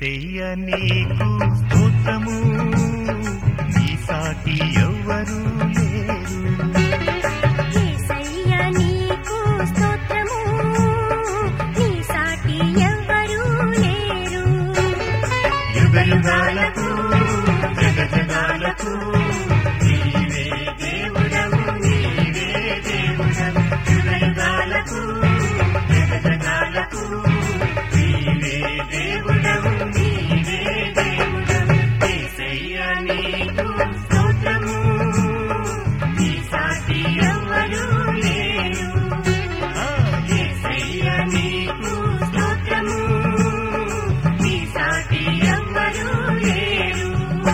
ఏసయ్య నీకు స్తోత్రము నీ సాటి ఎవ్వరూ లేరు యేసయ్య నీకు స్తోత్రము నీ సాటి ఎవ్వరూ లేరు యుగ యుగాలకు జగ జగాలకు నీవే దేవుడవు నీవే దేవుడవు యుగ యుగాలకు జగ జగాలకు నీవే దేవుడవు నీవే దేవుడవు యేసయ్య నీకు స్తోత్రము నీ సాటి ఎవ్వరూ లేరు యేసయ్య నీకు స్తోత్రము నీ సాటి ఎవ్వరూ లేరు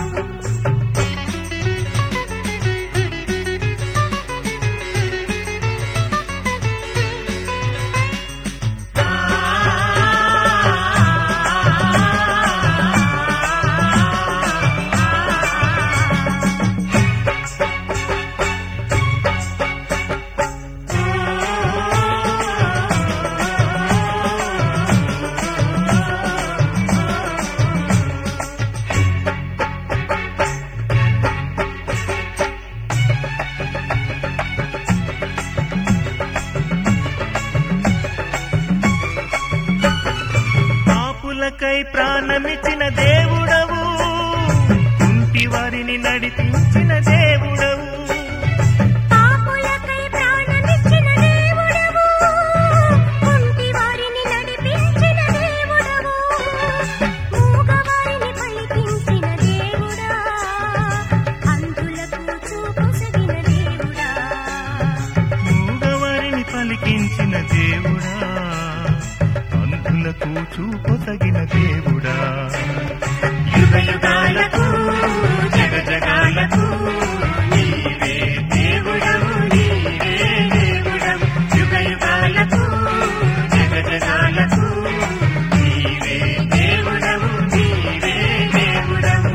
పాపులకై ప్రాణమిచ్చిన దేవుడవు కుంటి వారిని నడిపించిన దేవుడవు పాపులకై ప్రాణమిచ్చిన దేవుడవు కుంటి వారిని నడిపించిన దేవుడవు మూగవారిని పలికించిన దేవుడా అంధులకు చూపుసగిన దేవుడా మూగవారిని పలికించిన దేవుడా అంధులకు చూపొసగిన దేవుడా యుగ యుగాలకు జగ జగాలకు నీవే దేవుడవు నీవే దేవుడవు యుగ యుగాలకు జగ జగాలకు నీవే దేవుడవు నీవే దేవుడవు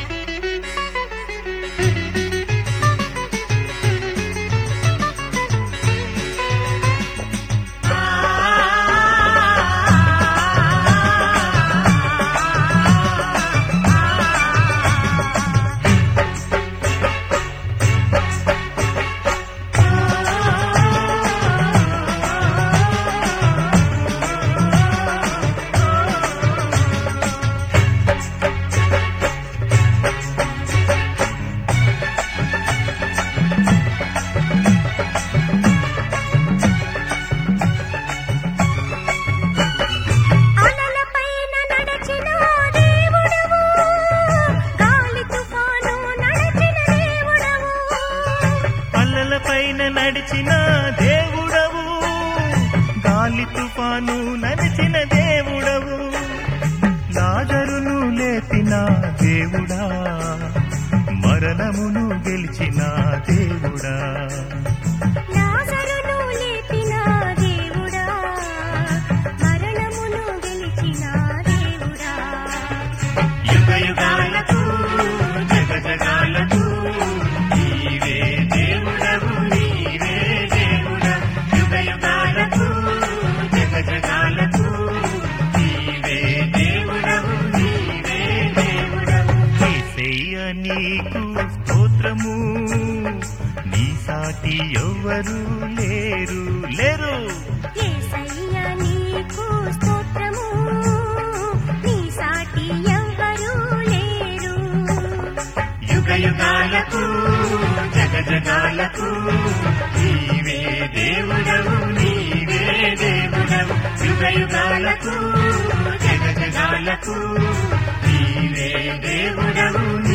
అలలపైన నడచిన దేవుడవు గాలి తుఫాను నడచిన దేవుడవు పల్లల పైన నడిచిన దేవుడవు గాలి తుఫాను నడిచిన దేవుడవు లాజరును లేపిన దేవుడా మరణమును గెలిచిన దేవుడా లాజరును లేపిన దేవుడా మరణమును గెలిచిన దేవుడా యుగ యుగాలకు జగ జగాలకు నీవే దేవుడవు నీవే దేవుడవు యుగ యుగాలకు జగ జగాలకు నీవే దేవుడవు నీవే దేవుడవు యేసయ్య నీకు స్తోత్రము నీ సాటి ఎవ్వరు లేరు లేరు యేసయ్య నీకు స్తోత్రము నీ సాటి ఎవ్వరూ లేరు యుగ యుగాలకు జగ జగాలకు నీవే దేవుడవు నీవే దేవుడవు యుగ యుగాలకు జగ జగాలకు నీవే దేవుడవు